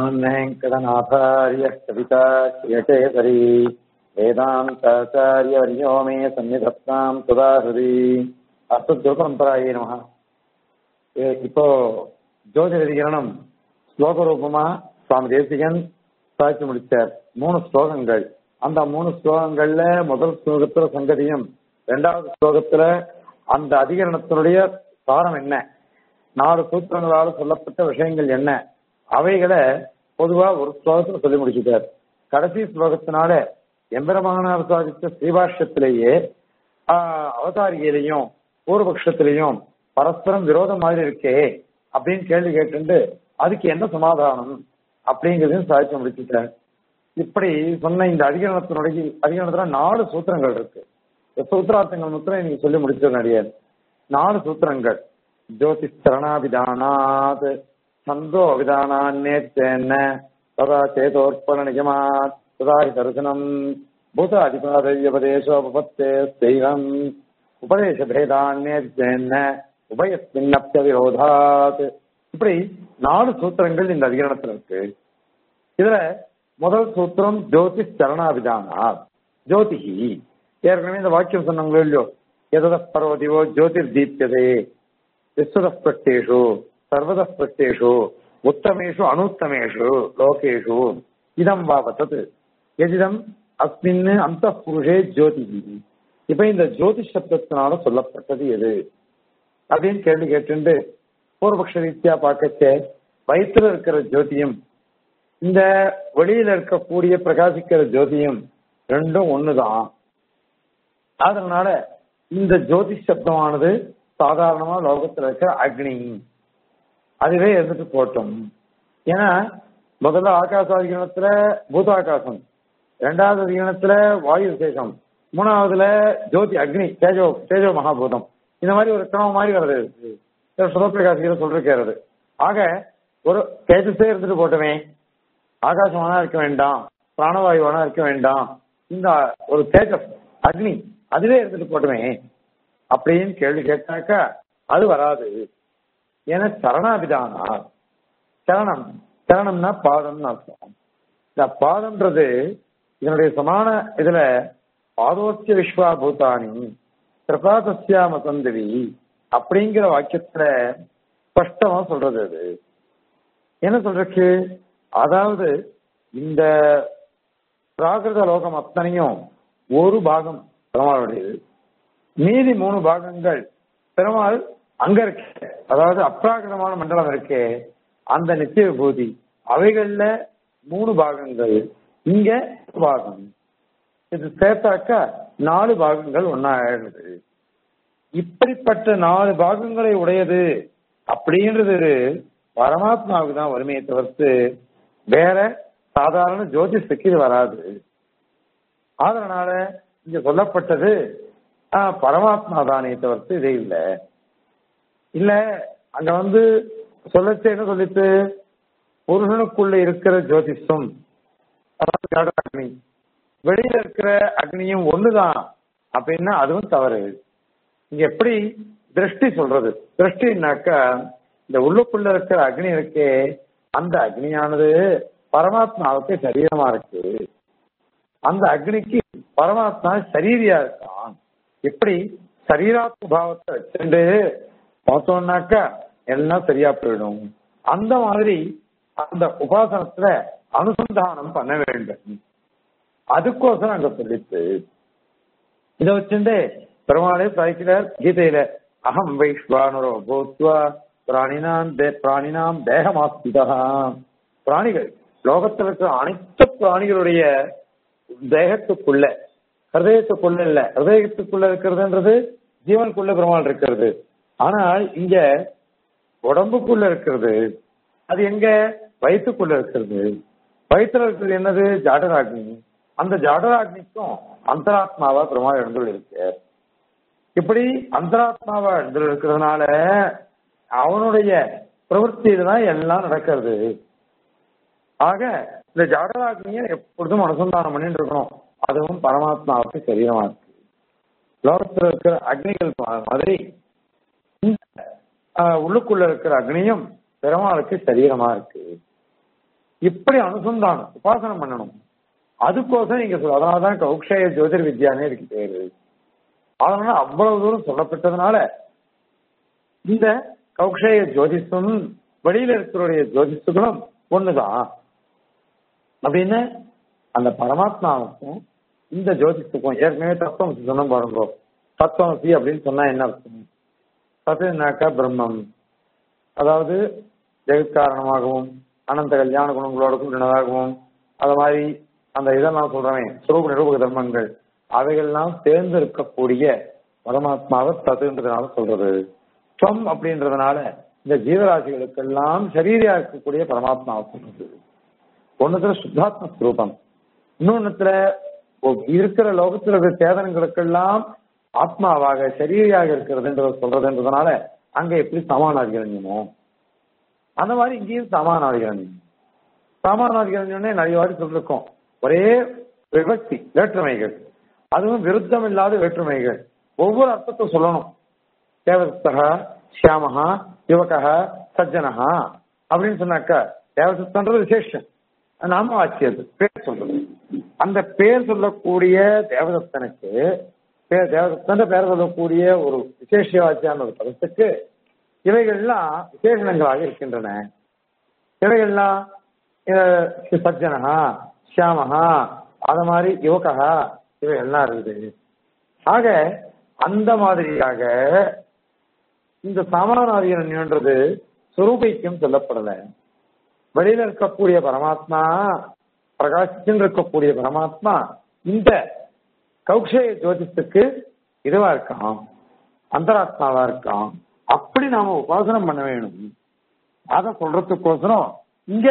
श्रीमान् वेङ्कटनाथार्यः कविता श्रियकेसरी वेदान्ताचार्यवर्यो मे सन्निधत्ताम् सुधाहृதி அஸ்து பரம்பராயே நம இப்போ ஜோதிட அதிகரணம் ஸ்லோக ரூபமா சுவாமி தேசிகன் சாட்சி முடிச்சார் மூணு ஸ்லோகங்கள் அந்த மூணு ஸ்லோகங்கள்ல முதல் ஸ்லோகத்துல சங்கதியும் இரண்டாவது ஸ்லோகத்துல அந்த அதிகரணத்தினுடைய சாரம் என்ன நாலு சூத்திரங்களால் சொல்லப்பட்ட விஷயங்கள் என்ன அவைகளை பொதுவா ஒரு ஸ்லோகத்துல சொல்லி முடிச்சுட்டார் கடைசி ஸ்லோகத்தினால எம்பெருமானார் சாதித்த ஸ்ரீபாஷ்யத்திலேயே அவதாரிகையிலையும் பூர்வபக்ஷத்திலையும் பரஸ்பரம் விரோதம் மாதிரி இருக்கே அப்படின்னு கேள்வி கேட்டு அதுக்கு என்ன சமாதானம் அப்படிங்கிறதையும் சாதிச்சு முடிச்சுட்டார் இப்படி சொன்ன இந்த அதிகரணத்தினுடைய அதிகரணத்துல நாலு சூத்திரங்கள் இருக்கு சூத்திரார்த்தங்கள் மாத்திரம் நீங்க சொல்லி முடிச்சது கிடையாது நாலு சூத்திரங்கள் ஜோதிஷரணாபிதானாத் சந்தோ அபிதானான்னேத்தேன்ன ததா சேதோர்ப்பண நிஜமாத் ததா தரிசனம் பூத அதிபாதவியபதேசோபத்தே தெய்வம் உபதேச பேதான்னேத்தேன்ன உபயத்தின்னப்த விரோதாத் இப்படி நாலு சூத்திரங்கள் இந்த அதிகரணத்துல இருக்கு இதுல முதல் சூத்திரம் ஜோதிஷ் சரணாபிதானா ஜோதிஹி ஏற்கனவே இந்த வாக்கியம் சொன்னாங்களோ இல்லையோ எதத பர்வதிவோ ஜோதிர் தீப்யதே விஸ்வதஸ்பட்டேஷு சர்வதஸ்பட்டேஷு உத்தமேஷு அனுத்தமேஷு லோகேஷு இதம் வாவத்தது எதிதம் அஸ்மின் அந்த புருஷே ஜோதி இப்ப இந்த ஜோதிஷ் சப்தத்தினால சொல்லப்பட்டது எது அப்படின்னு கேள்வி கேட்டு பூர்வபக்ஷ ரீதியா பார்க்கச்ச வயிற்றுல இருக்கிற ஜோதியும் இந்த வெளியில இருக்கக்கூடிய பிரகாசிக்கிற ஜோதியும் ரெண்டும் ஒண்ணுதான் அதனால இந்த ஜோதிஷ் சப்தமானது சாதாரணமா லோகத்துல இருக்கிற அக்னி அதுவே இருந்துட்டு போட்டோம் ஏன்னா முதல்ல ஆகாச அதிகரணத்துல பூதாகாசம் இரண்டாவது அதிகரணத்துல வாயு விசேஷம் மூணாவதுல ஜோதி அக்னி தேஜோ தேஜோ மகாபூதம் இந்த மாதிரி ஒரு கிரமம் மாதிரி வருது சுதப்பிரகாசிகளை சொல்லிருக்கிறது ஆக ஒரு தேஜஸே இருந்துட்டு போட்டோமே ஆகாசமானா இருக்க வேண்டாம் பிராணவாயுவானா இருக்க வேண்டாம் இந்த ஒரு தேஜஸ் அக்னி அதுவே இருந்துட்டு போட்டுமே அப்படின்னு கேள்வி கேட்டாக்கா அது வராது ஏன்னா சரணாபிதானா சரணம் சரணம்னா பாதம்னு அர்த்தம் இந்த பாதம்ன்றது இதனுடைய சமான இதுல பாதோத்திய விஸ்வா பூதானி கிருபாதஸ்யாம சந்தவி அப்படிங்கிற வாக்கியத்துல ஸ்பஷ்டமா சொல்றது அது என்ன சொல்றக்கு அதாவது இந்த பிராகிருத லோகம் அத்தனையும் ஒரு பாகம் பெருமாளுடையது மீதி மூணு பாகங்கள் பெருமாள் அங்க இருக்கு அதாவது அப்ராகிரமான மண்டலம் இருக்கு அந்த நித்திய விபூதி அவைகள்ல மூணு பாகங்கள் இங்க பாகம் இது சேர்த்தாக்கா நாலு பாகங்கள் ஒன்னாயிடுது இப்படிப்பட்ட நாலு பாகங்களை உடையது அப்படின்றது பரமாத்மாவுக்கு தான் வறுமையை தவிர்த்து வேற சாதாரண ஜோதிஷத்துக்கு இது வராது அதனால இங்க சொல்லப்பட்டது பரமாத்மா தானே தவிர்த்து இதே இல்லை இல்ல அங்க வந்து சொல்லச்சு என்ன சொல்லிட்டு புருஷனுக்குள்ள இருக்கிற ஜோதிஷம் அதாவது அக்னி வெளியில இருக்கிற அக்னியும் ஒண்ணுதான் அப்படின்னா அதுவும் தவறு இங்க எப்படி திருஷ்டி சொல்றது திருஷ்டினாக்கா இந்த உள்ளுக்குள்ள இருக்கிற அக்னி இருக்கே அந்த அக்னியானது பரமாத்மாவுக்கு சரீரமா இருக்கு அந்த அக்னிக்கு பரமாத்மா சரீரியா இருக்கான் எப்படி சரீராத்ம பாவத்தை வச்சுட்டு பார்த்தோம்னாக்கா எல்லாம் சரியா போயிடும் அந்த மாதிரி அந்த உபாசனத்துல அனுசந்தானம் பண்ண வேண்டும் அதுக்கோசரம் அங்க சொல்லிட்டு இதை வச்சுட்டு பெருமாளே சாய்க்கிறார் கீதையில அகம் வைஸ்வானுரோ பூத்வா பிராணினாம் பிராணினாம் தேகமாஸ்திதா பிராணிகள் லோகத்தில் இருக்கிற அனைத்து பிராணிகளுடைய தேகத்துக்குள்ள ஹிருதயத்துக்குள்ள இல்ல ஹிருதயத்துக்குள்ள இருக்கிறதுன்றது ஜீவனுக்குள்ள பெருமாள் இருக்கிறது ஆனால் இங்க உடம்புக்குள்ள இருக்கிறது அது எங்க வயிற்றுக்குள்ள இருக்கிறது வயிற்றுல இருக்கிறது என்னது ஜாடராக்னி அந்த ஜாடராக்னிக்கும் அந்தராத்மாவா பெருமாள் எழுந்துள்ள இருக்கு இப்படி அந்தராத்மாவா எழுந்துள்ள இருக்கிறதுனால அவனுடைய பிரவൃத்தியில தான் எல்லாம் நடக்கிறது ஆக இந்த ஜாடராக்னியை எப்பொழுதும் அனுசந்தானம் பண்ணிட்டு இருக்கணும் அதுவும் பரமாத்மாவுக்கு சரீரமா இருக்கு லோகத்தில் இருக்கிற அக்னிகள் மாதிரி உள்ளுக்குள்ள இருக்கிற அக்னியும் பெருமாளுக்கு சரீரமா இருக்கு இப்படி அனுசந்தானம் உபாசனம் பண்ணணும் அதுக்கோசரம் நீங்க சொல்ல அதனாலதான் கௌக்ஷய ஜோதிர் வித்யானே இருக்கு பேரு அதனால அவ்வளவு தூரம் சொல்லப்பட்டதுனால இந்த கௌக்ஷய ஜோதிஷம் வெளியில இருக்கிறவருடைய ஜோதிஷங்களும் ஒண்ணுதான் அப்படின்னு அந்த பரமாத்மாவுக்கும் இந்த ஜோதிஷத்துக்கும் ஏற்கனவே தத்துவம் சொன்ன பாருங்க தத்துவமசி அப்படின்னு சொன்னா என்ன அர்த்தம் தத்துனாக்கா பிரம்மம் அதாவது ஜெகத்காரணமாகவும் அனந்த கல்யாண குணங்களோட கூடினதாகவும் அது மாதிரி அந்த இதெல்லாம் சொல்றேன் சுரூப நிரூபக தர்மங்கள் அவைகள்லாம் சேர்ந்து இருக்கக்கூடிய பரமாத்மாவை தத்துன்றதுனால சொல்றது துவம் அப்படின்றதுனால இந்த ஜீவராசிகளுக்கெல்லாம் சரீரியா இருக்கக்கூடிய பரமாத்மாவை சொல்றது ஒண்ணுத்துல சுத்தாத்ம ஸ்வரூபம் இன்னொன்னுத்துல இருக்கிற லோகத்துல இருக்கிற சேதனங்களுக்கெல்லாம் ஆத்மாவாக சரீரியாக இருக்கிறதுன்றத சொல்றதுன்றதுனால அங்க எப்படி சமானாதிகரண்யமோ அந்த மாதிரி இங்கேயும் சமானாதிகரண்யம் சமானாதிகரண்யம்னே நிறைய வாட்டி சொல்லிருக்கோம் ஒரே விபக்தி வேற்றுமைகள் அதுவும் விருத்தம் இல்லாத வேற்றுமைகள் ஒவ்வொரு அர்த்தத்தை சொல்லணும் தேவதத்தகா சியாமகா யுவகா சஜ்ஜனஹா அப்படின்னு சொன்னாக்கா தேவதத்தன்றது விசேஷம் நாம வாச்சியது பேர் சொல்றது அந்த பேர் சொல்லக்கூடிய தேவதத்தனுக்கு பேர் தேவதத்தன் பேர் சொல்லக்கூடிய ஒரு விசேஷ வாச்சியான ஒரு பதத்துக்கு இவைகள்லாம் விசேஷணங்களாக இருக்கின்றன இவைகள்லாம் சஜ்ஜனஹா ஷியாமஹா அது மாதிரி யுவகா இவைகள்லாம் இருக்குது ஆக அந்த மாதிரியாக இந்த சாமானாதிகரன்யன்றது சுரூபைக்கும் சொல்லப்படல வெளியில இருக்கக்கூடிய பரமாத்மா பிரகாசிச்சுன்னு இருக்கக்கூடிய பரமாத்மா இந்த கௌஷய ஜோதிஷத்துக்கு இதுவா இருக்கான் அந்தராத்மாவா இருக்கான் அப்படி நாம உபாசனம் பண்ண வேணும் அத சொல்றதுக்கோசரம் இங்க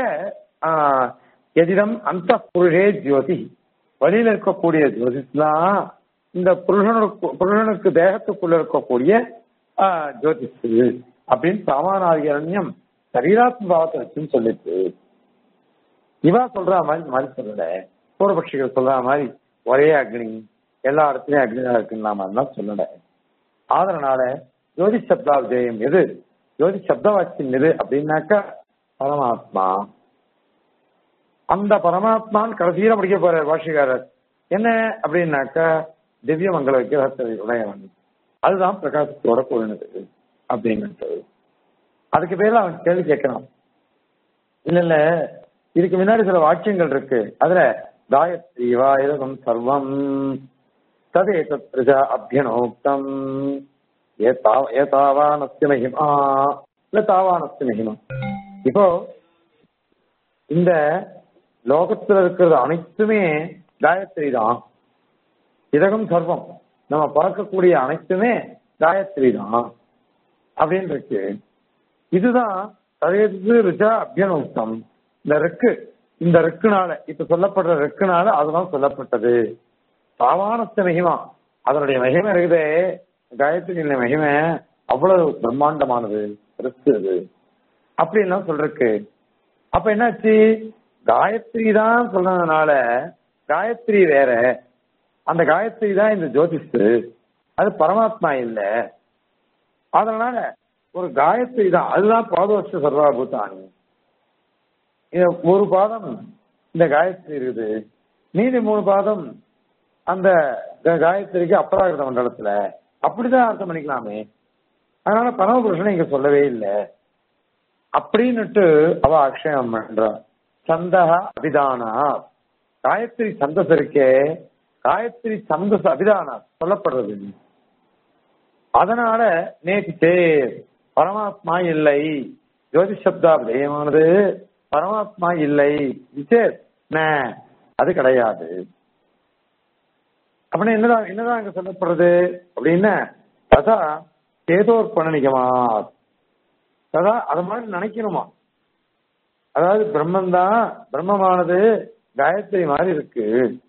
எதிடம் அந்த புருஷே ஜோதி வெளியில இருக்கக்கூடிய ஜோதிஷ்லாம் இந்த புருஷனுக்கு புருஷனுக்கு தேகத்துக்குள்ள இருக்கக்கூடிய ஜோதிஷு அப்படின்னு சாமானாதிகரண்யம் சரீராத்ம பாவத்தை வச்சுன்னு சொல்லிட்டு இவா சொல்ற மாதிரி இந்த மாதிரி சொல்லல பூர்வபட்சிகள் சொல்ற மாதிரி ஒரே அக்னி எல்லா இடத்துலயும் அக்னி தான் இருக்குன்னு மாதிரிலாம் சொல்லல அதனால ஜோதி சப்தா விஜயம் எது ஜோதி சப்த வாக்கியம் எது அப்படின்னாக்கா பரமாத்மா அந்த பரமாத்மான் கடைசியில முடிக்க போற பாஷிகாரர் என்ன அப்படின்னாக்கா திவ்ய மங்கள விக்கிரகத்தை உடையவன் அதுதான் பிரகாசத்தோட கூடினது அப்படிங்கிறது அதுக்கு பேர்ல அவன் கேள்வி கேட்கறான் இல்ல இல்ல இதுக்கு முன்னாடி சில வாக்கியங்கள் இருக்கு அதுல காயத்ரி வாயுதம் சர்வம் ததே பிரஜா அபியனோக்தம் ஏதாவானஸ்தி மகிமா இல்ல தாவானஸ்தி மகிமா இப்போ இந்த லோகத்துல இருக்கிறது அனைத்துமே காயத்ரி தான் இதகம் சர்வம் நம்ம பார்க்கக்கூடிய அனைத்துமே காயத்ரி தான் அப்படின்னு இருக்கு இதுதான் ததையது ரிஜா அபியனோக்தம் இந்த ரெக்கு இந்த ரெக்குனால இப்ப சொல்லப்படுற ரெக்குனால அதுதான் சொல்லப்பட்டது சாவானஸ்த மகிமா அதனுடைய மகிமை இருக்குதே காயத்ரியின் மகிமை அவ்வளவு பிரம்மாண்டமானது பெருசு அது அப்படின்லாம் சொல்றக்கு அப்ப என்னாச்சு காயத்ரி தான் சொல்றதுனால காயத்ரி வேற அந்த காயத்ரி தான் இந்த ஜோதிஷு அது பரமாத்மா இல்ல அதனால ஒரு காயத்ரி தான் அதுதான் பாதவஸ்த சர்வாபூதானி ஒரு பாதம் இந்த காயத்ரி இருக்குது மீதி மூணு பாதம் அந்த காயத்ரிக்கு அபராகிருத மண்டலத்துல அப்படிதான் அர்த்தம் பண்ணிக்கலாமே அதனால பரமபுருஷனை இங்க சொல்லவே இல்லை அப்படின்னுட்டு அவ அக்ஷயம் பண்றா சந்தக அபிதானா காயத்ரி சந்தஸ் இருக்கே காயத்ரி சந்தஸ் அபிதானா சொல்லப்படுறது அதனால நேற்று தேர் பரமாத்மா இல்லை ஜோதி சப்தா விடயமானது பரமாத்மா இல்லை விசேஷ் அது கிடையாது அப்படின்னா என்னதான் என்னதான் அங்க சொல்லப்படுறது அப்படின்னா ததா சேதோர்பண நிகமா ததா அது மாதிரி நினைக்கணுமா அதாவது பிரம்மன் தான் பிரம்மமானது காயத்ரி மாதிரி இருக்கு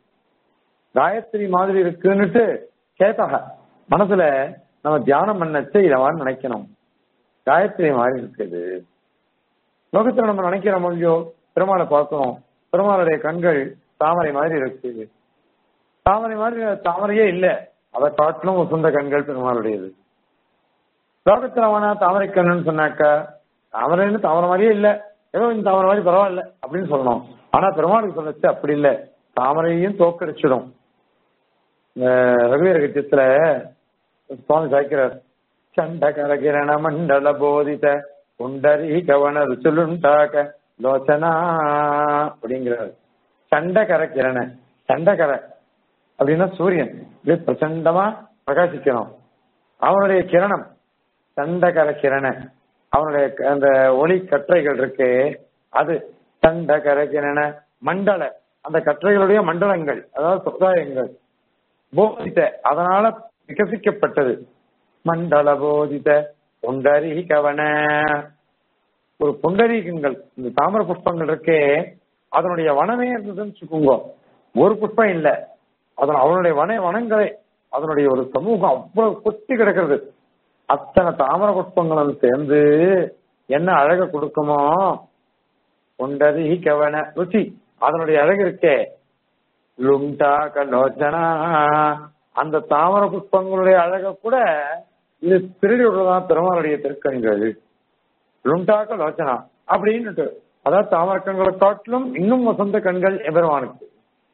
காயத்ரி மாதிரி இருக்குன்னுட்டு சேத்தக மனசுல நம்ம தியானம் பண்ணச்சு இத மாதிரி நினைக்கணும் காயத்ரி மாதிரி இருக்குது லோகத்துல நம்ம நினைக்கிற மொழியோ பெருமாளை பார்க்கணும் பெருமாளுடைய கண்கள் தாமரை மாதிரி இருக்கு தாமரை மாதிரி தாமரையே இல்ல அதை காட்டிலும் சொந்த கண்கள் பெருமாளுடையது லோகத்துல வேணா தாமரை கண்ணுன்னு சொன்னாக்கா தாமரைன்னு தாமரை மாதிரியே இல்ல ஏதோ இந்த தாமரை மாதிரி பரவாயில்ல அப்படின்னு சொல்லணும் ஆனா பெருமாளுக்கு சொல்லச்சு அப்படி இல்லை தாமரையும் தோக்கடிச்சிடும் இந்த ரகுவீர கட்சியத்துல சுவாமி சாய்க்கிறார் சண்டகர கிரண மண்டல போதித குண்டரி கவன ருச்சுலுண்டாக லோச்சனா அப்படிங்கிறார் சண்டகர கிரண சண்டகர அப்படின்னா சூரியன் இது பிரச்சண்டமா பிரகாசிக்கணும் அவனுடைய கிரணம் சண்டகர கிரண அவனுடைய க- அந்த ஒளி கற்றைகள் இருக்கு அது சண்டகர கிரண மண்டல அந்த கற்றைகளுடைய மண்டலங்கள் அதாவது சமுதாயங்கள் போதித்த அதனால விகசிக்கப்பட்டது மண்டல போதித்த புண்டரி கவன ஒரு புண்டரீகங்கள் இந்த தாமர புஷ்பங்கள் இருக்கே அதனுடைய வனமே இருந்ததுன்னு வச்சுக்கோங்க ஒரு புஷ்பம் இல்ல அதன் அவனுடைய வன வனங்களே அதனுடைய ஒரு சமூகம் அவ்வளவு கொத்தி கிடக்கிறது அத்தனை தாமர புஷ்பங்களும் சேர்ந்து என்ன அழக கொடுக்குமோ புண்டரி கவன ருச்சி அதனுடைய அழகு இருக்கே லுண்டா கலோச்சனா அந்த தாமர புஷ்பங்களுடைய அழக கூட இது திருடி விடுறதான் பெருமாளுடைய திருக்கண்கள் லுண்டாக்க லோச்சனா அப்படின்னுட்டு அதாவது தாமரக்கண்களை காட்டிலும் இன்னும் வசந்த கண்கள் எபெருமானுக்கு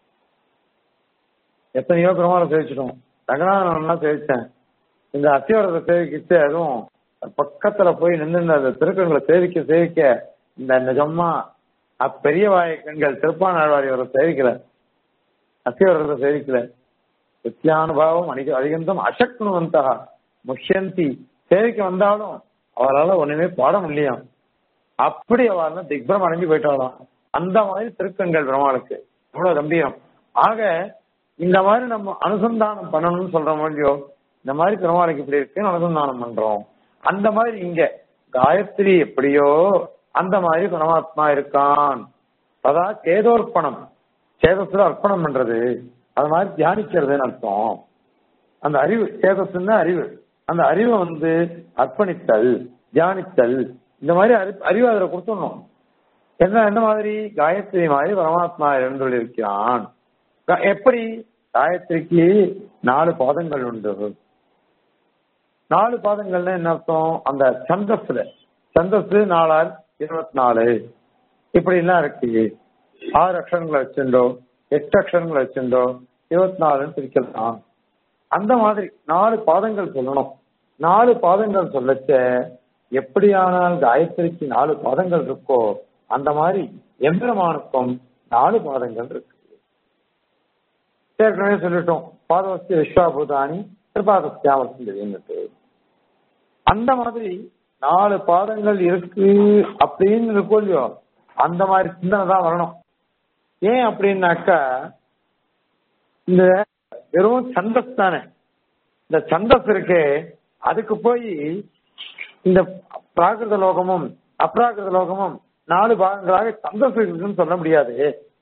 எத்தனையோ பெருமாளை சேவிச்சிட்டோம் ரங்கநாதன் சேவிச்சேன் இந்த அத்தியோரத்தை சேவிக்கிச்சு அதுவும் பக்கத்துல போய் நின்று அந்த திருக்கண்களை சேவிக்க சேவிக்க இந்த நிஜமா அப்பெரிய வாய கண்கள் திருப்பானாழ்வாரியோரை சேவிக்கல அத்தியோரத்தை சேவிக்கல நித்தியானுபாவம் அணிக அதிகந்தம் அசக்னுவந்தா முஷ்யந்தி சேவிக்க வந்தாலும் அவரால் ஒண்ணுமே பாட முடியும் அப்படி அவள் திக்பரம் அடைஞ்சு போயிட்டாலாம் அந்த மாதிரி திருக்கண்கள் பெருமாளுக்கு எவ்வளவு கம்பீரம் ஆக இந்த மாதிரி நம்ம அனுசந்தானம் பண்ணணும்னு சொல்றோம் இல்லையோ இந்த மாதிரி பெருமாளுக்கு இப்படி இருக்குன்னு அனுசந்தானம் பண்றோம் அந்த மாதிரி இங்க காயத்ரி எப்படியோ அந்த மாதிரி பரமாத்மா இருக்கான் அதான் சேதோர்ப்பணம் சேதத்துல அர்ப்பணம் பண்றது அது மாதிரி தியானிக்கிறதுன்னு அர்த்தம் அந்த அறிவு சேதத்துன்னா அறிவு அந்த அறிவை வந்து அர்ப்பணித்தல் தியானித்தல் இந்த மாதிரி அறி- அறிவு அதில் கொடுத்துடணும் என்ன என்ன மாதிரி காயத்ரி மாதிரி பரமாத்மா எழுந்துள்ளிருக்கிறான் க- எப்படி காயத்ரிக்கு நாலு பாதங்கள் உண்டு நாலு பாதங்கள்னா என்ன அர்த்தம் அந்த சந்தஸ்ல சந்தஸ் நாலால் இருபத்தி நாலு இப்படி எல்லாம் இருக்கு ஆறு அக்ஷரங்களை வச்சுண்டோ எட்டு அக்ஷரங்களை வச்சுண்டோ இருபத்தி நாலுன்னு பிரிக்கலாம் அந்த மாதிரி நாலு பாதங்கள் சொல்லணும் நாலு பாதங்கள் சொல்லச்ச எப்படியானால் காயத்ரிக்கு நாலு பாதங்கள் இருக்கோ அந்த மாதிரி எம்பெருமானுக்கும் நாலு பாதங்கள் இருக்கு ஏற்கனவே சொல்லிட்டோம் பாதவஸ்தி விஸ்வாபூதானி திருபாதஸ்தியாமத்து அந்த மாதிரி நாலு பாதங்கள் இருக்கு அப்படின்னு இருக்கும் இல்லையோ அந்த மாதிரி சிந்தனை தான் வரணும் ஏன் அப்படின்னாக்கா இந்த வெறும் சந்தஸ் தானே இந்த சந்தஸ் இருக்கே அதுக்கு போய் இந்த பிராகிருத லோகமும் அப்ராகிருத லோகமும் நாலு பாகங்களாக சந்தஸ் இருக்குன்னு சொல்ல முடியாது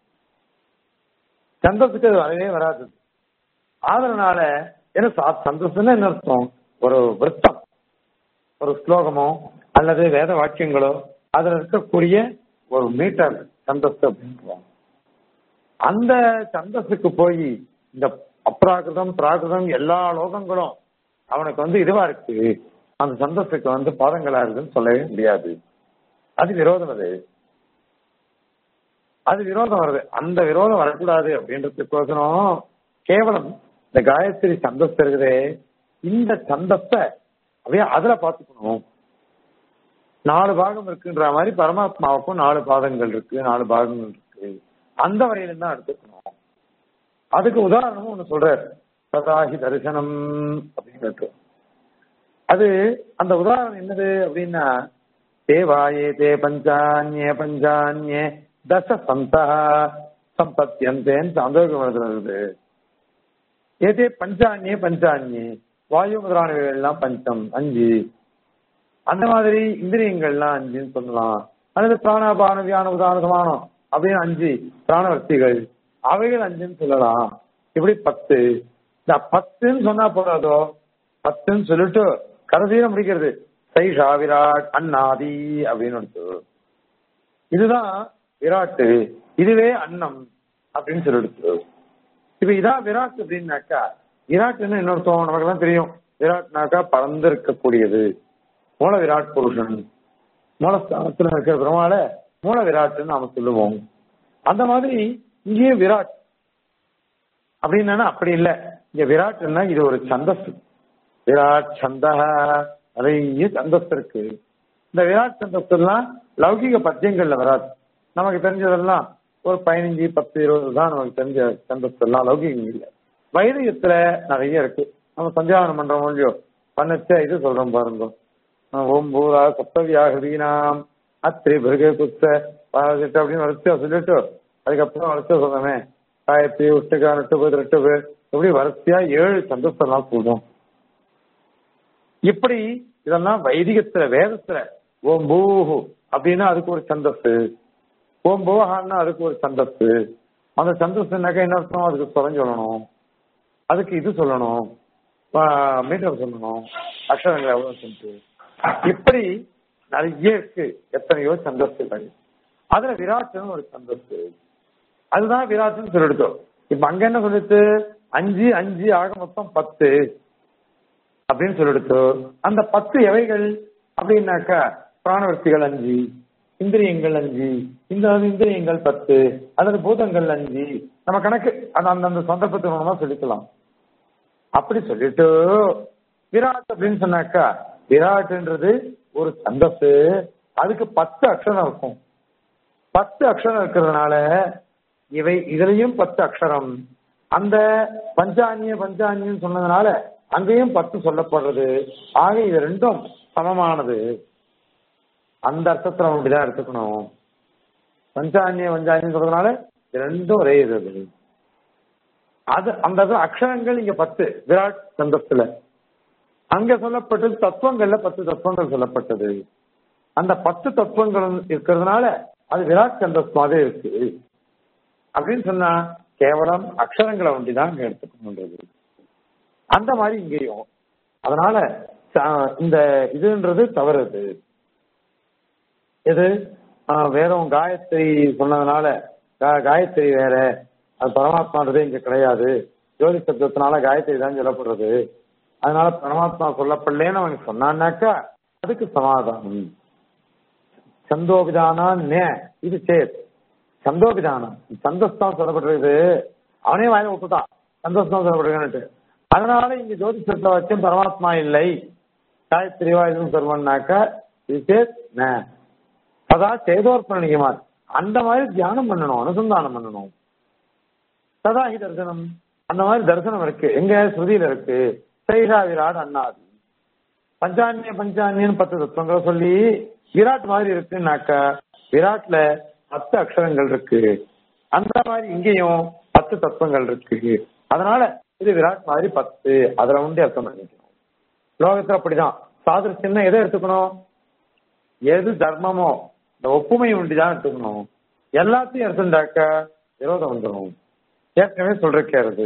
சந்தஸுக்கு அது வரவே வராது அதனால என்ன சா- சந்தஸ்ன்னு என்ன அர்த்தம் ஒரு விருத்தம் ஒரு ஸ்லோகமோ அல்லது வேத வாக்கியங்களோ அதுல இருக்கக்கூடிய ஒரு மீட்டர் சந்தஸ் அப்படின்னு அந்த சந்தஸுக்கு போய் இந்த அப்ராகிருதம் பிராகிருதம் எல்லா லோகங்களும் அவனுக்கு வந்து இதுவா இருக்கு அந்த சந்தஸுக்கு வந்து பாதங்களா இருக்குன்னு சொல்லவே முடியாது அது விரோதம் அது அது விரோதம் வருது அந்த விரோதம் வரக்கூடாது அப்படின்றதுக்கோசரம் கேவலம் இந்த காயத்ரி சந்தஸ் இருக்குதே இந்த சந்தஸ அப்படியே அதுல பாத்துக்கணும் நாலு பாகம் இருக்குன்ற மாதிரி பரமாத்மாவுக்கும் நாலு பாதங்கள் இருக்கு நாலு பாகங்கள் இருக்கு அந்த வரையில தான் எடுத்துக்கணும் அதுக்கு உதாரணமும் ஒண்ணு சொல்றாரு சதாஹி தரிசனம் அப்படின்னு அது அந்த உதாரணம் என்னது அப்படின்னா தேவாயே தே பஞ்சான்யே பஞ்சான்யே தச சந்தா சம்பத்தியந்தேன்னு சாந்தோகம் இருக்குது ஏதே பஞ்சான்யே பஞ்சான்யே வாயு முதலானவைகள் எல்லாம் பஞ்சம் அஞ்சு அந்த மாதிரி இந்திரியங்கள்லாம் அஞ்சுன்னு சொல்லலாம் அல்லது பிராணபான வியான உதாரண சமானம் அப்படின்னு அஞ்சு பிராணவர்த்திகள் அவைகள் அஞ்சுன்னு சொல்லலாம் இப்படி பத்து இந்த பத்துன்னு சொன்னா போதாதோ பத்துன்னு சொல்லிட்டு கடைசியில முடிக்கிறது சைஷா விராட் அண்ணாதி அப்படின்னு எடுத்து இதுதான் விராட்டு இதுவே அன்னம் அப்படின்னு சொல்லிடுச்சு இப்ப இதான் விராட் அப்படின்னாக்கா விராட்னு இன்னொருத்தவங்க நமக்கு தான் தெரியும் விராட்னாக்கா பறந்து இருக்கக்கூடியது மூல விராட் புருஷன் மூலஸ்தானத்துல இருக்கிற பெருமாள மூல விராட்னு நாம சொல்லுவோம் அந்த மாதிரி இங்கேயும் விராட் அப்படின்னா அப்படி இல்ல இங்க விராட்னா இது ஒரு சந்தஸ் விராட் சந்தக நிறைய சந்தஸ் இருக்கு இந்த விராட் சந்தஸ்லாம் லௌகிக பத்தியங்கள்ல வராது நமக்கு தெரிஞ்சதெல்லாம் ஒரு பதினஞ்சு பத்து இருபது தான் நமக்கு தெரிஞ்ச சந்தஸ் எல்லாம் லௌகிகம் இல்லை வைதிகத்துல நிறைய இருக்கு நம்ம சந்தியாவனம் பண்றோம் இல்லையோ பண்ணச்ச இது சொல்றோம் பாருங்க ஓம் பூரா சப்தவியாகதீனாம் அத்திரி பிருக குத்த பாரதிட்டு அப்படின்னு வரிசையா சொல்லிட்டு அதுக்கப்புறம் வரிசையா சொல்றமே காயத்ரி உஷ்டுகா நட்டுபு ரெட்டுபு இப்படி வரிசையா ஏழு சந்தோஷம்லாம் சொல்றோம் இப்படி இதெல்லாம் வைதிகத்துல வேதத்துல ஓம் பூஹு அப்படின்னா அதுக்கு ஒரு சந்தஸ் ஓம் பூஹான்னா அதுக்கு ஒரு சந்தஸ் அந்த சந்தஸ்னாக்கா என்ன அர்த்தம் அதுக்கு சுரம் சொல்லணும் அதுக்கு இது சொல்லணும் மீட்டர் சொல்லணும் அக்ஷரங்கள் எவ்வளவு சொல்லிட்டு இப்படி நிறைய இருக்கு எத்தனையோ சந்தஸ்துகள் அதுல விராட்னு ஒரு சந்தஸ்து அதுதான் விராட்னு சொல்லிடுத்தோம் இப்ப அங்க என்ன சொல்லிட்டு அஞ்சு அஞ்சு ஆக மொத்தம் பத்து அப்படின்னு சொல்லிடுத்து அந்த பத்து எவைகள் அப்படின்னாக்கா பிராணவர்த்திகள் அஞ்சு இந்திரியங்கள் அஞ்சு இந்த இந்திரியங்கள் பத்து அல்லது பூதங்கள் அஞ்சு நம்ம கணக்கு அந்த அந்தந்த சந்தர்ப்பத்தின் மூலமா சொல்லிக்கலாம் அப்படி சொல்லிட்டு விராட் அப்படின்னு சொன்னாக்கா விராட்ன்றது ஒரு சந்தஸ் அதுக்கு பத்து அக்ஷரம் இருக்கும் பத்து அக்ஷரம் இருக்கிறதுனால இவை இதுலயும் பத்து அக்ஷரம் அந்த பஞ்சானிய பஞ்சானியம் சொன்னதுனால அங்கேயும் பத்து சொல்லப்படுறது ஆக இது ரெண்டும் சமமானது அந்த அர்த்தத்துல நம்ம இப்படிதான் எடுத்துக்கணும் பஞ்சானிய பஞ்சானியம் சொல்றதுனால இது ரெண்டும் ஒரே இது அது. அது அந்த இது அக்ஷரங்கள் இங்க பத்து விராட் சந்தஸ்துல அங்க சொல்லப்பட்டது தத்துவங்கள்ல பத்து தத்துவங்கள் சொல்லப்பட்டது அந்த பத்து தத்துவங்கள் இருக்கிறதுனால அது விராட் சந்தஸ் மாதிரி இருக்கு அப்படின்னு சொன்னா கேவலம் அக்ஷரங்களை ஒண்டிதான் அங்க எடுத்துக்கணுன்றது அந்த மாதிரி இங்கேயும் அதனால ச- இந்த இதுன்றது தவறுது எது ஆஹ் வேதம் காயத்ரி சொன்னதுனால கா- காயத்ரி வேற அது பரமாத்மான்றதே இங்க கிடையாது ஜோதி சப்தத்தினால காயத்ரி தான் சொல்லப்படுறது அதனால பரமாத்மா சொல்லப்படலேன்னு அவன் சொன்னான்னாக்கா அதுக்கு சமாதானம் சந்தோபிதானா நே இது சேத் சந்தோபிதானம் சந்தஸ் தான் சொல்லப்படுறது அவனே வாயில விட்டுட்டான் சந்தோஷம் தான் சொல்லப்படுறேன்னுட்டு அதனால இங்க ஜோதிஷத்தை வச்சும் பரமாத்மா இல்லை காயத்ரிவா இதுவும் சொல்லுவான்னாக்கா இது சேத் நே அதான் சேதோர்ப்பணிக்குமா அந்த மாதிரி தியானம் பண்ணணும் அனுசந்தானம் பண்ணணும் சதாஹி தரிசனம் அந்த மாதிரி தரிசனம் இருக்கு எங்க ஸ்ருதியில இருக்கு சைரா விராட் அண்ணாதி பஞ்சான்ய பஞ்சான்யன்னு பத்து தத்துவங்களை சொல்லி விராட் மாதிரி இருக்குன்னாக்கா விராட்ல பத்து அக்ஷரங்கள் இருக்கு அந்த மாதிரி இங்கேயும் பத்து தத்துவங்கள் இருக்கு அதனால இது விராட் மாதிரி பத்து அதுல உண்டு அர்த்தம் பண்ணிக்கணும் லோகத்துல அப்படிதான் சாதன எதை எடுத்துக்கணும் எது தர்மமோ இந்த ஒப்புமை உண்டிதான் எடுத்துக்கணும் எல்லாத்தையும் எடுத்துட்டாக்க விரோதம் வந்துடும் ஏற்கனவே சொல்றது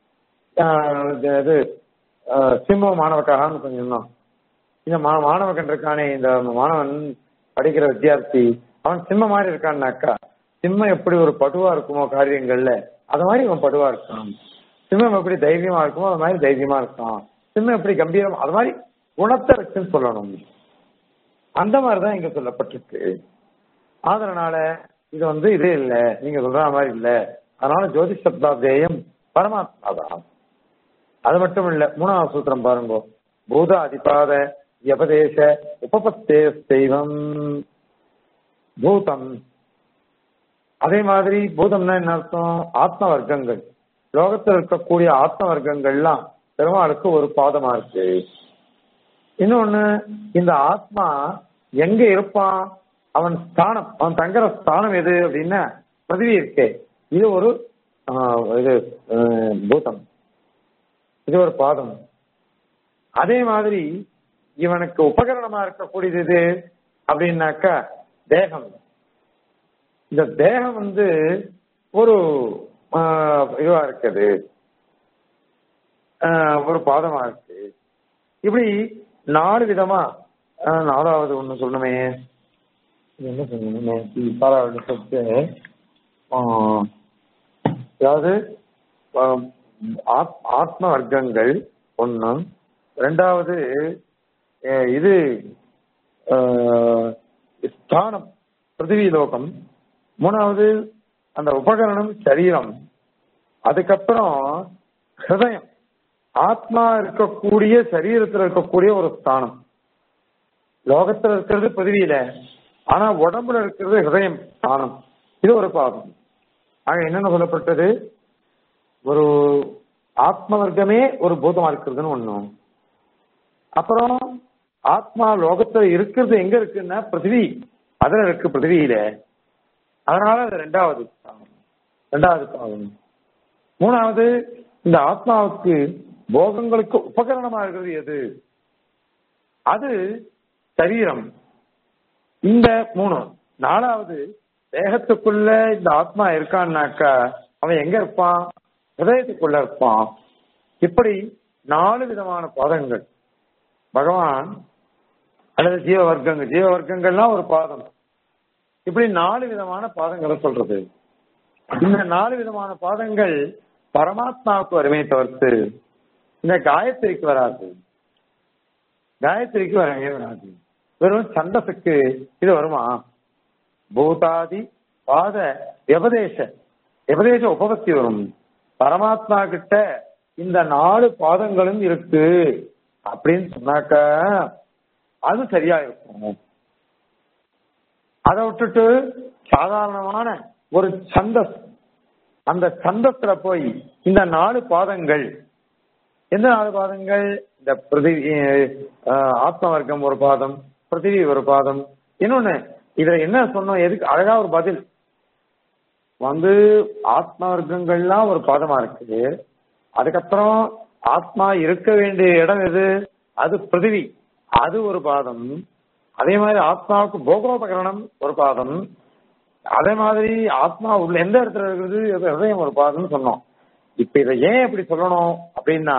இது ஆஹ் சிம்ம மாணவக்காகனு கொஞ்சம் இந்த மா மாணவகன் இருக்கானே இந்த மாணவன் படிக்கிற வித்தியார்த்தி அவன் சிம்ம மாதிரி இருக்கான்னாக்கா சிம்மம் எப்படி ஒரு படுவா இருக்குமோ காரியங்கள்ல அது மாதிரி இவன் படுவா இருக்கான் சிம்மம் எப்படி தைரியமா இருக்குமோ அது மாதிரி தைரியமா இருக்கான் சிம்மம் எப்படி கம்பீரம் அது மாதிரி குணத்தை வச்சுன்னு சொல்லணும் அந்த மாதிரிதான் இங்க சொல்லப்பட்டிருக்கு அதனால இது வந்து இது இல்ல நீங்க சொல்ற மாதிரி இல்ல அதனால ஜோதிஷ் சப்தாதேயம் பரமாத்மா தான் அது மட்டும் இல்ல மூணாவது சூத்திரம் பாருங்க பூத அதிபாத வியபதேச உபபத்தே தெய்வம் பூதம் அதே மாதிரி பூதம்னா என்ன அர்த்தம் ஆத்ம வர்க்கங்கள் லோகத்தில் இருக்கக்கூடிய ஆத்ம வர்க்கங்கள்லாம் பெருமாளுக்கு ஒரு பாதமா இருக்கு இன்னொன்னு இந்த ஆத்மா எங்க இருப்பான் அவன் ஸ்தானம் அவன் தங்குற ஸ்தானம் எது அப்படின்னா பிரதிவி இருக்கே இது ஒரு ஆஹ், இது ஆஹ், பூதம் இது ஒரு பாதம் அதே மாதிரி இவனுக்கு உபகரணமா இருக்கக்கூடியது எது அப்படின்னாக்கா தேகம் இந்த தேகம் வந்து ஒரு ஆஹ், இதுவா இருக்குது ஆஹ், ஒரு பாதமா இருக்கு இப்படி நாலு விதமா ஆஹ், நாலாவது ஒண்ணு சொல்லணுமே இது என்ன சொல்லணுமே பாலாவது சொல்லிட்டு ஆஹ், அதாவது ஆஹ், ஆத்- ஆத்ம வர்க்கங்கள் ஒண்ணு ரெண்டாவது அஹ், இது ஆஹ், ஸ்தானம் பிருத்திவி லோகம் மூணாவது அந்த உபகரணம் சரீரம் அதுக்கப்புறம் ஹிருதயம் ஆத்மா இருக்கக்கூடிய சரீரத்தில் இருக்கக்கூடிய ஒரு ஸ்தானம் லோகத்துல இருக்கிறது பிருத்திவியில ஆனா உடம்புல இருக்கிறது ஹிருதயம் ஸ்தானம் இது ஒரு பாதம் ஆக என்னென்ன சொல்லப்பட்டது ஒரு ஆத்ம வர்க்கமே ஒரு பூதமா இருக்கிறதுன்னு ஒண்ணும் அப்புறம் ஆத்மா லோகத்துல இருக்கிறது எங்க இருக்குன்னா பிருத்திவி அதுல இருக்கு பிருத்திவியில அதனால அது ரெண்டாவது பாகம். ரெண்டாவது பாகம் மூணாவது இந்த ஆத்மாவுக்கு போகங்களுக்கு உபகரணமா இருக்கிறது எது அது சரீரம் இந்த மூணு நாலாவது தேகத்துக்குள்ள இந்த ஆத்மா இருக்கான்னாக்கா அவன் எங்க இருப்பான் ஹிருதயத்துக்குள்ள இருப்பான் இப்படி நாலு விதமான பாதங்கள் பகவான் அல்லது ஜீவ வர்க்கங்கள் ஜீவ வர்க்கங்கள்லாம் ஒரு பாதம் இப்படி நாலு விதமான பாதங்களை சொல்றது இந்த நாலு விதமான பாதங்கள் பரமாத்மாவுக்கு வருமே தவிர்த்து இந்த காயத்ரிக்கு வராது காயத்ரிக்கு வரவே வராது வெறும் சந்தஸுக்கு இது வருமா பூதாதி பாத எபதேச எபதேச உபபத்தி வரும் பரமாத்மா கிட்ட இந்த நாலு பாதங்களும் இருக்கு அப்படின்னு சொன்னாக்க அது சரியா இருக்கும் அதை விட்டுட்டு சாதாரணமான ஒரு சந்தஸ் அந்த சந்தஸ்ல போய் இந்த நாலு பாதங்கள் எந்த நாலு பாதங்கள் இந்த பிருத்திவி அஹ், ஆத்ம வர்க்கம் ஒரு பாதம் பிருத்திவி ஒரு பாதம் இன்னொன்னு இதுல என்ன சொன்னோம் எதுக்கு அழகா ஒரு பதில் வந்து ஆத்ம வர்க்கங்கள்லாம் ஒரு பாதமா இருக்குது அதுக்கப்புறம் ஆத்மா இருக்க வேண்டிய இடம் எது அது பிருத்திவி அது ஒரு பாதம் அதே மாதிரி ஆத்மாவுக்கு போகோபகரணம் ஒரு பாதம் அதே மாதிரி ஆத்மா உள்ள எந்த இடத்துல இருக்குது அது ஹிருதயம் ஒரு பாதம்னு சொன்னோம் இப்ப இதை ஏன் இப்படி சொல்லணும் அப்படின்னா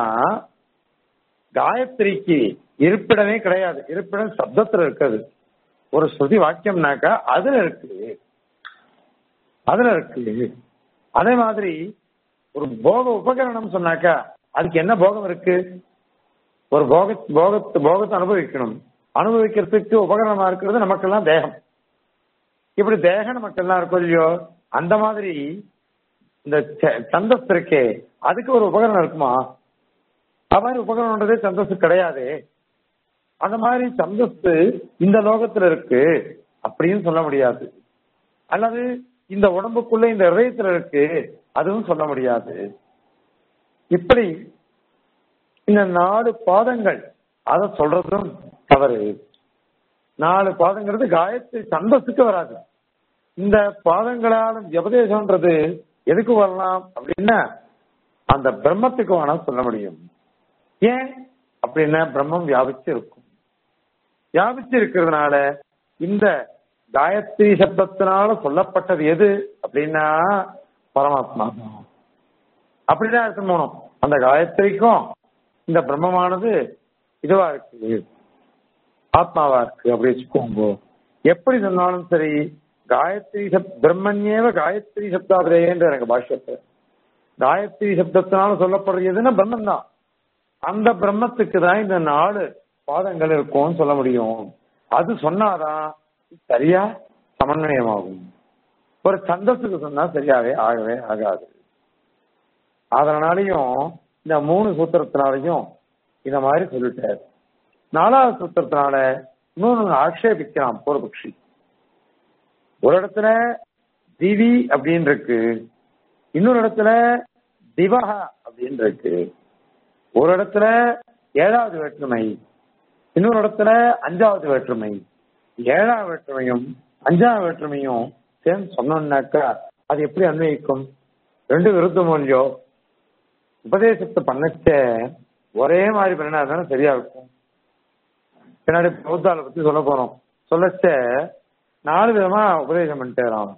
காயத்ரிக்கு இருப்பிடமே கிடையாது இருப்பிடம் சப்தத்துல இருக்குது ஒரு ஸ்ருதி வாக்கியம்னாக்கா அதுல இருக்கு அதுல இருக்கு அதே மாதிரி ஒரு போக உபகரணம் சொன்னாக்கா அதுக்கு என்ன போகம் இருக்கு ஒரு போக போகத்து போகத்தை அனுபவிக்கணும் அனுபவிக்கிறதுக்கு உபகரணமா இருக்கிறது நமக்கெல்லாம் தேகம் இப்படி தேகம் நமக்கெல்லாம் இருக்கும் இல்லையோ அந்த மாதிரி இந்த ச- சந்தஸ் இருக்கே அதுக்கு ஒரு உபகரணம் இருக்குமா அது மாதிரி உபகரணம்ன்றதே சந்தஸ் கிடையாது அந்த மாதிரி சந்தஸ்து இந்த லோகத்துல இருக்கு அப்படின்னு சொல்ல முடியாது அல்லது இந்த உடம்புக்குள்ள இந்த இதயத்துல இருக்கு அதுவும் சொல்ல முடியாது இப்படி இந்த நாலு பாதங்கள் அத சொல்றதும் தவறு நாலு பாதங்கிறது காயத்ரி சந்தஸுக்கு வராது இந்த பாதங்களால உபதேசம்ன்றது எதுக்கு வரலாம் அப்படின்னா அந்த பிரம்மத்துக்கு வேணா சொல்ல முடியும் ஏன் அப்படின்னா பிரம்மம் வியாபிச்சு இருக்கும் வியாபிச்சு இருக்கிறதுனால இந்த காயத்ரி சப்தத்தினால சொல்லப்பட்டது எது அப்படின்னா பரமாத்மா தான். அப்படிதான் அர்த்தம் போனோம் அந்த காயத்ரிக்கும் இந்த பிரம்மமானது இதுவா இருக்கு ஆத்மாவா இருக்கு அப்படி வச்சுக்கோங்க எப்படி சொன்னாலும் சரி காயத்ரி சப் பிரம்மண்யேவ காயத்ரி சப்தாதிரேன்ற எனக்கு பாஷ்யத்துல காயத்ரி சப்தத்தினால சொல்லப்படுறது எதுன்னா பிரம்மன் தான் அந்த பிரம்மத்துக்கு தான் இந்த நாலு பாதங்கள் இருக்கும்னு சொல்ல முடியும் அது சொன்னாதான் சரியா சமன்வயமாகும் ஒரு சந்தஸுக்கு சொன்னா சரியாவே ஆகவே ஆகாது அதனாலையும் இந்த மூணு சூத்திரத்தினாலையும் இந்த மாதிரி சொல்லிட்டாரு நாலாவது சூத்திரத்தினால இன்னொன்னு ஆக்ஷேபிக்கிறான் பூர்வபக்ஷி ஒரு இடத்துல திவி அப்படின்னு இருக்கு இன்னொரு இடத்துல திவஹ அப்படின்னு இருக்கு ஒரு இடத்துல ஏழாவது வேற்றுமை இன்னொரு இடத்துல அஞ்சாவது வேற்றுமை ஏழாவது வேற்றுமையும் அஞ்சாவது வேற்றுமையும் சேர்ந்து சொன்னோம்னாக்கா அது எப்படி அன்வயிக்கும் ரெண்டு விருத்தமோ இல்லையோ உபதேசத்தை பண்ணச்ச ஒரே மாதிரி பண்ணினா தானே சரியா இருக்கும் பின்னாடி பௌத்தால பத்தி சொல்ல போறோம் சொல்லச்ச நாலு விதமா உபதேசம் பண்ணிட்டேறான்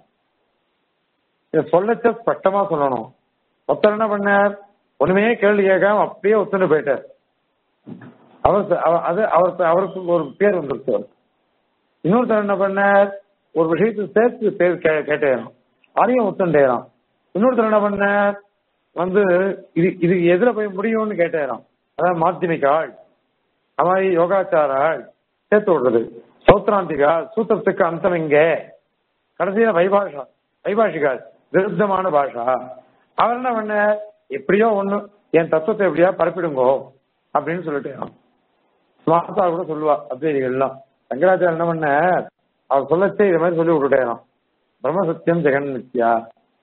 இதை சொல்லச்ச ஸ்பஷ்டமா சொல்லணும் ஒருத்தர் என்ன பண்ணார் ஒண்ணுமே கேள்வி கேட்காம அப்படியே ஒத்துன்னு போயிட்டார் அவர் ச- அவ- அது அவருக்கு அவருக்கு ஒரு பேர் வந்துருச்சு அவருக்கு. இன்னொருத்தர் என்ன பண்ணார் ஒரு விஷயத்தை சேர்த்து பேர் கே- கேட்டேறான் அதையும் ஒத்துண்டேறான் இன்னொருத்தர் என்ன பண்ணார் வந்து இது இது எதுல போய் முடியும்னு கேட்டேறான் அதாவது மாத்தியமிக ஆள் அது மாதிரி யோகாச்சார ஆள் சேர்த்து விடுறது சௌத்ராந்திகா சூத்திரத்துக்கு அந்தம் எங்க கடைசியில வைபாஷா வைபாஷிகா விருத்தமான பாஷா அவர் என்ன பண்ண எப்படியோ ஒண்ணு என் தத்துவத்தை எப்படியா பரப்பிடுங்கோ அப்படின்னு சொல்லிட்டு மாசா கூட சொல்லுவா அத்வைதிகள்லாம் சங்கராச்சாரியர் என்ன பண்ண அவர் சொல்லச்சே இது மாதிரி சொல்லி விட்டுட்டேன் பிரம்ம சத்தியம் ஜெகன் நித்யா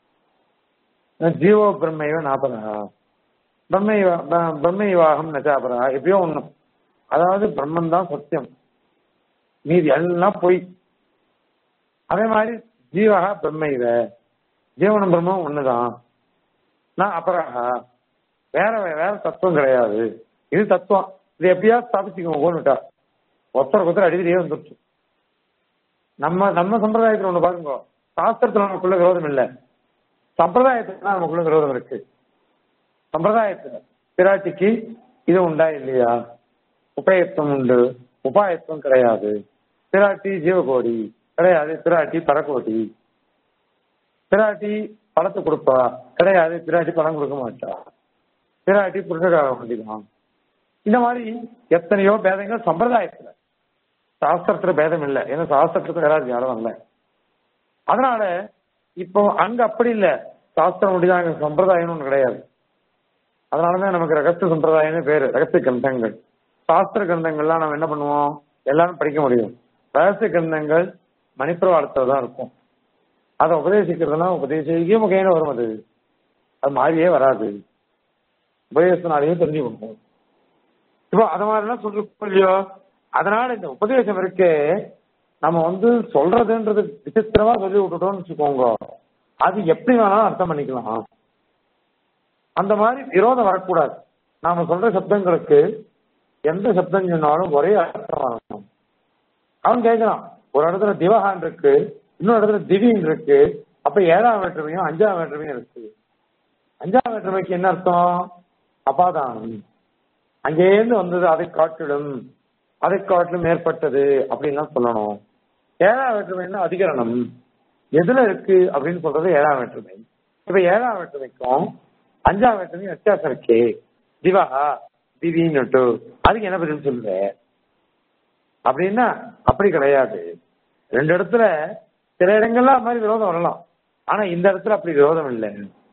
ஜீவோ பிரம்மையோ நாபரா பிரம்மைவா பிரம்மைவாகம் நச்சாபரா எப்படியோ ஒண்ணு அதாவது பிரம்மன் தான் சத்தியம் மீதி எல்லாம் பொய் அதே மாதிரி ஜீவகா பிரம்மைவ ஜீவனம் பிரம்மம் ஒண்ணுதான் நான் அபரஹா வேற வேற தத்துவம் கிடையாது இது தத்துவம் இது எப்படியா ஸ்தாபிச்சுக்கோங்க கோன்னுட்டா ஒருத்தருக்கு ஒருத்தர் அடிக்கடியே வந்துருச்சு நம்ம நம்ம சம்பிரதாயத்துல ஒண்ணு பாருங்க சாஸ்திரத்துல நமக்குள்ள விரோதம் இல்லை சம்பிரதாயத்துல தான் நமக்குள்ள விரோதம் இருக்கு சம்பிரதாயத்துல பிராட்டிக்கு இது உண்டா இல்லையா உபயத்துவம் உண்டு உபாயத்துவம் கிடையாது பிராட்டி ஜீவகோடி கிடையாது பிராட்டி பரக்கோடி பிராட்டி பணத்தை கொடுப்பா கிடையாது பிராட்டி பணம் கொடுக்க மாட்டா பிராட்டி புருஷகார வேண்டிதான் இந்த மாதிரி எத்தனையோ பேதங்கள் சம்பிரதாயத்துல சாஸ்திரத்துல பேதம் இல்லை ஏன்னா சாஸ்திரத்துல யாராவது யாரும் இல்லை அதனால இப்போ அங்க அப்படி இல்லை சாஸ்திரம் முடிதான் அங்க சம்பிரதாயம்னு ஒண்ணு கிடையாது அதனாலதான் நமக்கு ரகசிய சம்பிரதாயம்னு பேரு ரகசிய கிரந்தங்கள் சாஸ்திர கிரந்தங்கள்லாம் நம்ம என்ன பண்ணுவோம் எல்லாரும் படிக்க முடியும் ரகசிய கிரந்தங்கள் மணிப்பிரவாளத்துல தான் இருக்கும் அதை உபதேசிக்கிறதுனா உபதேசிக்க முகையின வரும் அது அது மாறியே வராது உபதேசனாலேயே தெரிஞ்சு கொடுக்கும் இப்போ அது மாதிரிலாம் சொல்லிருக்கோம் இல்லையோ அதனால இந்த உபதேசம் இருக்கே நம்ம வந்து சொல்றதுன்றது விசித்திரமா சொல்லி விட்டுட்டோம்னு வச்சுக்கோங்க அது எப்படி வேணாலும் அர்த்தம் பண்ணிக்கலாம் அந்த மாதிரி விரோதம் வரக்கூடாது நாம சொல்ற சப்தங்களுக்கு எந்த சப்தம் சொன்னாலும் ஒரே அர்த்தம் வரணும் அவன் கேட்கறான் ஒரு இடத்துல திவகான் இருக்கு இன்னொரு இடத்துல திவின் இருக்கு அப்ப ஏழாம் வேற்றுமையும் அஞ்சாம் வேற்றுமையும் இருக்கு அஞ்சாம் வேற்றுமைக்கு என்ன அர்த்தம் அபாதானம் அங்கேருந்து வந்தது அதை காட்டிலும் அதை காட்டிலும் மேற்பட்டது அப்படின்லாம் சொல்லணும் ஏழாம் வேற்றுமைன்னா அதிகரணம் எதுல இருக்கு அப்படின்னு சொல்றது ஏழாம் வேற்றுமை இப்ப ஏழாம் வேற்றுமைக்கும் அஞ்சாம் வேற்றுமையும் வித்தியாசம் இருக்கே திவா திவின்னுட்டு அதுக்கு என்ன பதில் சொல்லுவ அப்படின்னா அப்படி கிடையாது ரெண்டு இடத்துல சில இடங்கள்ல அது மாதிரி விரோதம் வரலாம் ஆனா இந்த இடத்துல அப்படி விரோதம் இல்லை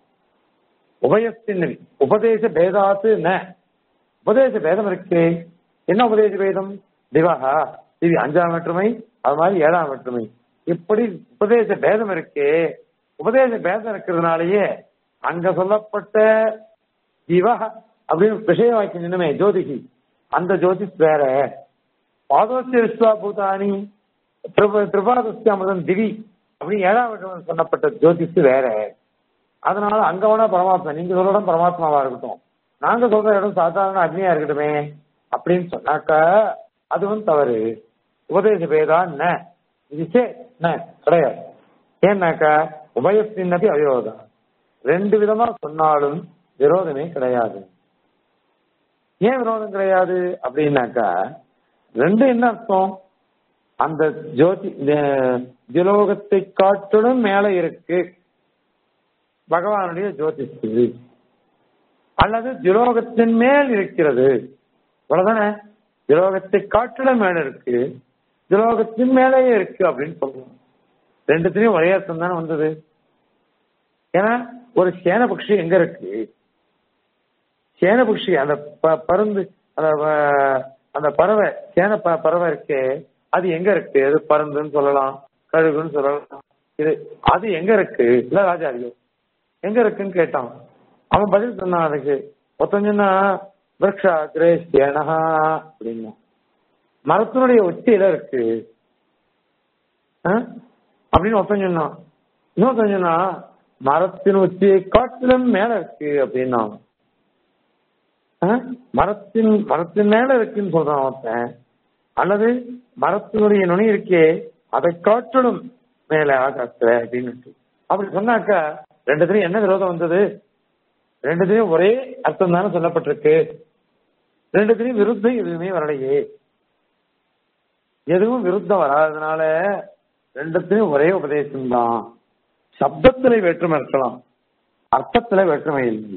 உபயத்தின் உபதேச பேதாத்து ந உபதேச பேதம் இருக்கு என்ன உபதேச பேதம் திவாகா திவி அஞ்சாம் வேற்றுமை அது மாதிரி ஏழாம் வேற்றுமை இப்படி உபதேச பேதம் இருக்கு உபதேச பேதம் இருக்கிறதுனாலயே அங்க சொல்லப்பட்ட திவா அப்படின்னு விஷய வாக்கியம் நின்னுமே ஜோதிஷி அந்த ஜோதிஷ் வேற பாதோசிய விஸ்வா பூதானி திரிபாதஸ்ய அமிர்தம் திவி அப்படின்னு ஏழாம் வேற்றுமை சொல்லப்பட்ட ஜோதிஷ் வேற அதனால அங்க வேணா பரமாத்மா நீங்க சொல்ற இடம் பரமாத்மாவா இருக்கட்டும் நாங்க சொல்ற இடம் சாதாரண அக்னியா இருக்கட்டுமே அப்படின்னு சொன்னாக்கா அதுவும் தவறு உபதேச பேதா என்ன இதுச்சே என்ன கிடையாது ஏன்னாக்கா உபயத்தினபி அவிரோதம் ரெண்டு விதமா சொன்னாலும் விரோதமே கிடையாது ஏன் விரோதம் கிடையாது அப்படின்னாக்கா ரெண்டு என்ன அர்த்தம் அந்த ஜோதி திலோகத்தை காட்டிலும் மேல இருக்கு பகவானுடைய ஜோதிஷு அல்லது திலோகத்தின் மேல் இருக்கிறது இவ்வளவுதானே திலோகத்தை காட்டிலும் மேல இருக்கு திலோகத்தின் மேலேயே இருக்கு அப்படின்னு சொல்றோம் ரெண்டுத்திலையும் ஒரே அர்த்தம் தானே வந்தது ஏன்னா ஒரு சேன பட்சி எங்க இருக்கு சேன பட்சி அந்த பருந்து அந்த அந்த பறவை சேன பறவை இருக்கே அது எங்க இருக்கு அது பருந்துன்னு சொல்லலாம் கழுகுன்னு சொல்லலாம் இது அது எங்க இருக்கு இல்ல ராஜாரியோ எங்க இருக்குன்னு கேட்டான் அவன் பதில் சொன்னான் அதுக்கு ஒருத்தன் சொன்னா விரக்ஷா கிரேஸ்யனஹா அப்படின்னா மரத்தினுடைய உச்சியில இருக்கு அப்படின்னு ஒருத்தன் சொன்னான் இன்னொருத்தன் சொன்னா மரத்தின் உச்சியை காட்டிலும் மேல இருக்கு அப்படின்னா மரத்தின் மரத்தின் மேல இருக்குன்னு சொல்றான் ஒருத்தன் அல்லது மரத்தினுடைய நுனி இருக்கே அதை காட்டிலும் மேல ஆகாச அப்படின்னு அப்படி சொன்னாக்கா ரெண்டுத்திலையும் என்ன விரோதம் வந்தது ரெண்டுத்திலையும் ஒரே அர்த்தம் தானே சொல்லப்பட்டிருக்கு ரெண்டுத்திலையும் விருத்தம் எதுவுமே வரலையே எதுவும் விருத்தம் வராததுனால ரெண்டுத்திலையும் ஒரே உபதேசம் தான் சப்தத்துல வேற்றுமை இருக்கலாம் அர்த்தத்துல வேற்றுமை இல்லை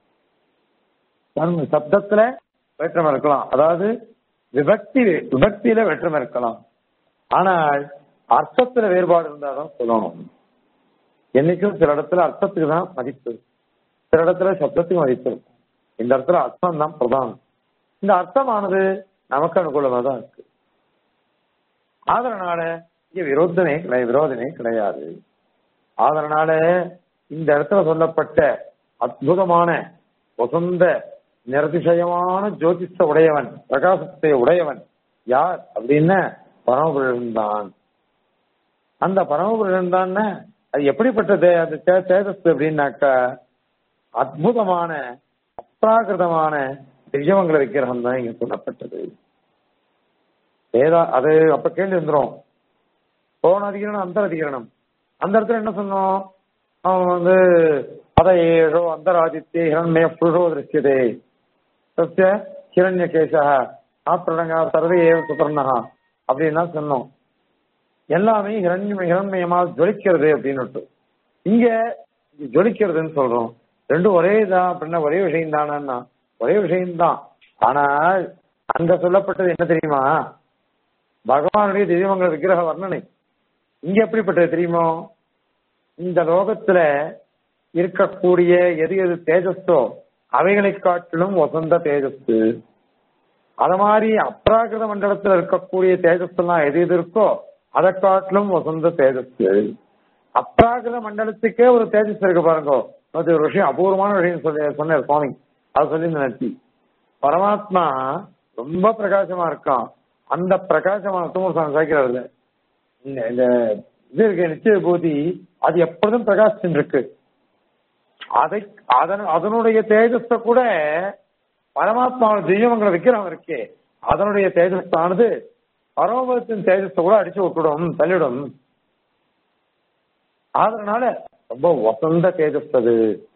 சப்தத்துல வேற்றுமை இருக்கலாம் அதாவது விபக்தி விபக்தியில வேற்றுமை இருக்கலாம் ஆனால் அர்த்தத்துல வேறுபாடு இருந்தாதான் சொல்லணும் என்னைக்கும் சில இடத்துல அர்த்தத்துக்கு தான் மதிப்பு சில இடத்துல சப்தத்துக்கு மதிப்பு இருக்கும் இந்த இடத்துல அர்த்தம் தான் பிரதானம் இந்த அர்த்தமானது நமக்கு அனுகூலமா தான் இருக்கு அதனால இங்க விரோதமே கிடையாது விரோதமே கிடையாது அதனால இந்த இடத்துல சொல்லப்பட்ட அற்புதமான வசந்த நிரதிசயமான ஜோதிஷ உடையவன் பிரகாசத்தை உடையவன் யார் அப்படின்னா பரமபுரன் தான் அந்த பரமபுரன் தான் அது எப்படிப்பட்டது அந்த தே- தேஜஸ் அப்படின்னாக்கா அற்புதமான அப்ராகிருதமான திவ்யமங்கல விக்கிரகம் தான் இங்க சொல்லப்பட்டது வேதா அது அப்ப கேள்வி வந்துரும் போன அதிகரணம் அந்த அதிகரணம் அந்த இடத்துல என்ன சொன்னோம் அவன் வந்து பத ஏழோ அந்தராதித்ய ஹிரண்மய புருஷோ திருஷ்யதே சத்திய ஹிரண்ய கேசா ஆப்ரணங்கா சர்வே ஏவ சுபர்ணகா அப்படின்னா சொன்னோம் எல்லாமே ஹிரண்ய ஹிரண்மயமா ஜொலிக்கிறது அப்படின்னு இங்க ஜொலிக்கிறதுன்னு சொல்றோம் ரெண்டும் ஒரே தான் அப்படின்னா ஒரே விஷயம் தானா ஒரே விஷயம்தான் ஆனால் அங்க சொல்லப்பட்டது என்ன தெரியுமா பகவானுடைய திவ்யமங்கல விக்கிரக வர்ணனை இங்க எப்படிப்பட்டது தெரியுமோ இந்த லோகத்துல இருக்கக்கூடிய எது எது தேஜஸோ அவைகளை காட்டிலும் வசந்த தேஜஸ் அத மாதிரி அப்ராகிருத மண்டலத்துல இருக்கக்கூடிய தேஜஸ் எல்லாம் எது எது இருக்கோ அதை காட்டிலும் வசந்த தேஜஸ் அப்ராகிருத மண்டலத்துக்கே ஒரு தேஜஸ் இருக்கு பாருங்க அது ஒரு விஷயம் அபூர்வமான விஷயம் சொல்லி சொன்னார் சுவாமி அது சொல்லி நினைச்சி பரமாத்மா ரொம்ப பிரகாசமா இருக்கான் அந்த பிரகாசமான துமர் சாமி சாய்க்கிறாருல இந்த இந்த இது இருக்கு நிச்சய பூதி அது எப்பொழுதும் பிரகாசிச்சுட்டு இருக்கு அதை அதன் அதனுடைய தேஜஸ கூட பரமாத்மா தெய்வங்களை விக்கிரகம் இருக்கே அதனுடைய தேஜஸானது பரமபதத்தின் தேஜஸ கூட அடிச்சு விட்டுடும் தள்ளிடும் அதனால ரொம்ப வசந்த தேஜஸ் அது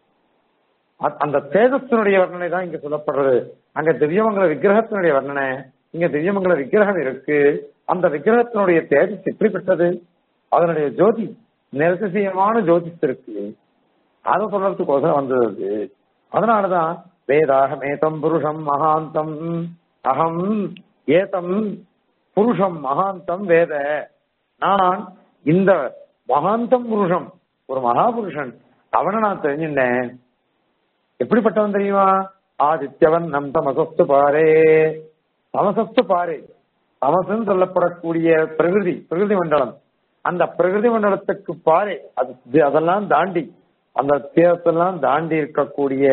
அ- அந்த தேஜஸினுடைய வர்ணனை தான் இங்க சொல்லப்படுறது அங்க திவ்யமங்கல விக்கிரகத்தினுடைய வர்ணனை இங்க திவ்யமங்கல விக்கிரகம் இருக்கு அந்த விக்கிரகத்தினுடைய தேஜஸ் எப்படிப்பட்டது அதனுடைய ஜோதி நிரதிசயமான ஜோதிஸ் இருக்கு அதை சொல்றதுக்கோசரம் வந்தது அது. அதனாலதான் வேதாகமேதம் புருஷம் மகாந்தம் அகம் ஏதம் புருஷம் மகாந்தம் வேத நான் இந்த மகாந்தம் புருஷம் ஒரு மகாபுருஷன் அவனை நான் தெரிஞ்சுட்டேன் எப்படிப்பட்டவன் தெரியுமா ஆதித்யவன் நம் தமசஸ்து பாரே தமசஸ்து பாரே தமசுன்னு சொல்லப்படக்கூடிய பிரகிருதி பிரகிருதி மண்டலம் அந்த பிரகிருதி மண்டலத்துக்கு பாரே அது அதெல்லாம் தாண்டி அந்த வித்தியாசத்தெல்லாம் தாண்டி இருக்கக்கூடிய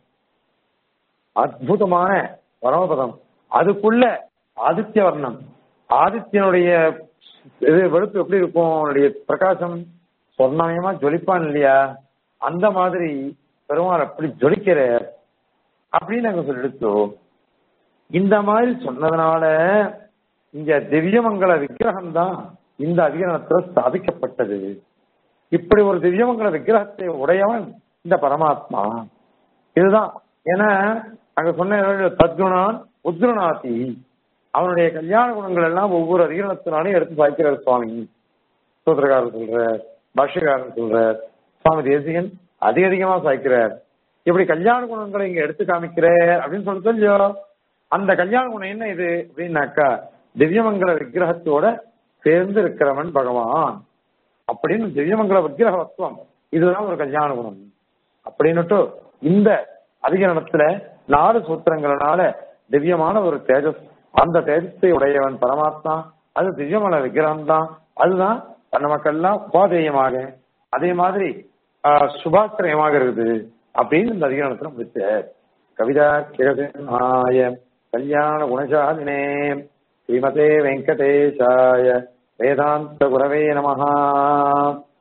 அற்புதமான பரமபதம் அதுக்குள்ள ஆதித்ய வர்ணம் ஆதித்யனுடைய இது வெளுப்பு எப்படி இருக்கும் அவனுடைய பிரகாசம் சொர்ணமயமா ஜொலிப்பான் இல்லையா அந்த மாதிரி பெருமாள் அப்படி ஜொலிக்கிற அப்படின்னு நாங்க சொல்லிடுச்சோம் இந்த மாதிரி சொன்னதுனால இங்க திவ்யமங்கல விக்கிரகம் தான் இந்த அதிகரணத்துல ஸ்தாபிக்கப்பட்டது இப்படி ஒரு திவ்யமங்கல விக்கிரகத்தை உடையவன் இந்த பரமாத்மா இதுதான் ஏன்னா அங்க சொன்ன தத்குணான் உத்குணாதி அவனுடைய கல்யாண குணங்கள் எல்லாம் ஒவ்வொரு அதிகரணத்தினாலையும் எடுத்து சாய்க்கிறார் சுவாமி சூத்திரக்காரர் சொல்றார் பாஷ்யக்காரர் சொல்றார் சுவாமி தேசிகன் அதிக அதிகமா சாய்க்கிறார் இப்படி கல்யாண குணங்களை இங்க எடுத்து காமிக்கிறார் அப்படின்னு சொல்லி சொல்லியோ அந்த கல்யாண குணம் என்ன இது அப்படின்னாக்கா திவ்யமங்கல விக்கிரகத்தோட சேர்ந்து இருக்கிறவன் பகவான் அப்படின்னு திவ்யமங்கல விக்கிரகத்துவம் இதுதான் ஒரு கல்யாண குணம் அப்படின்னுட்டு இந்த அதிகரணத்துல நாலு சூத்திரங்களால திவ்யமான ஒரு தேஜஸ் அந்த தேஜஸை உடையவன் பரமாத்மா அது திவ்யமல விக்கிரகம் தான் அதுதான் நமக்கெல்லாம் உபாதேயமாக அதே மாதிரி ஆஹ், சுபாத்திரயமாக இருக்குது அப்படின்னு இந்த அதிகரணத்துல முடிச்ச கவிதா கிரகமாய கல்யாண குணசாலினே ஸ்ரீமதே வெங்கடேஷாய வேதாந்த குரவே நமஹா